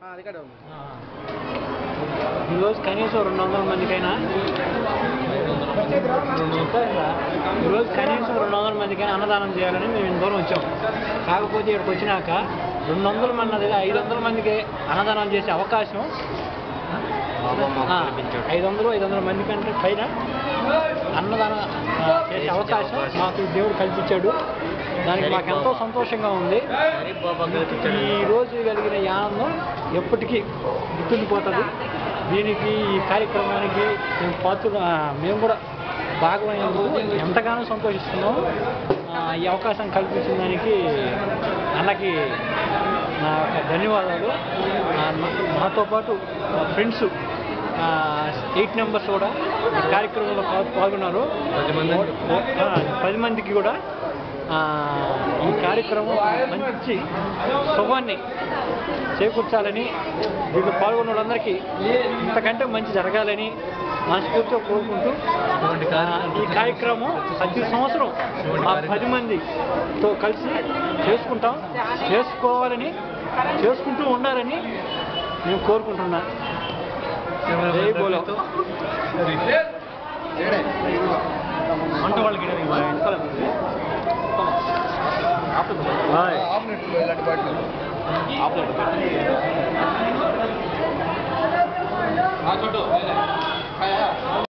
అది కూడా ఉంది ఈరోజు కనీసం రెండు వందల మందికైనా ఈరోజు కనీసం రెండు వందల మందికైనా అన్నదానం చేయాలని మేము ఇంత దూరం వచ్చాం కాకపోతే ఇక్కడికి వచ్చినాక రెండు వందల మంది అది ఐదు వందల మందికి అన్నదానం చేసే అవకాశం ఆ, ఐదు వందలు ఐదు వందల మంది కంటే పైన అన్నదానం ఆ, చేసే అవకాశం మాకు దేవుడు కల్పించాడు దానికి మాకు ఎంతో సంతోషంగా ఉంది ఈ రోజు కలిగిన ఈ ఆనందం ఎప్పటికీ గుర్తుండిపోతుంది దీనికి ఈ కార్యక్రమానికి మేము పాత్ర మేము కూడా భాగమైనందుకు ఎంతగానో సంతోషిస్తున్నాం ఆ, ఈ అవకాశం కల్పించిన దానికి అన్నకి నా యొక్క ధన్యవాదాలు ఆ, నా- నాతో పాటు మా ఫ్రెండ్స్ ఎయిట్ మెంబర్స్ కూడా ఈ కార్యక్రమంలో పా- పాల్గొన్నారు ఆ, పది మందికి కూడా ఆ, ఈ కార్యక్రమం మంచి శుభాన్ని చేకూర్చాలని దీంట్లో పాల్గొన్న వాళ్ళందరికీ ఇంతకంటే మంచి జరగాలని మనస్ఫూర్తిగా కోరుకుంటూ ఆ, ఈ కార్యక్రమం ప్రతి సంవత్సరం ఆ పది మందితో కలిసి చేసుకుంటాం చేసుకోవాలని చేసుకుంటూ ఉండాలని మేము కోరుకుంటున్నాం జై బోలో వంట వాళ్ళకి హాయ్ ఇలాంటి బాటిల్ ఆ చోటు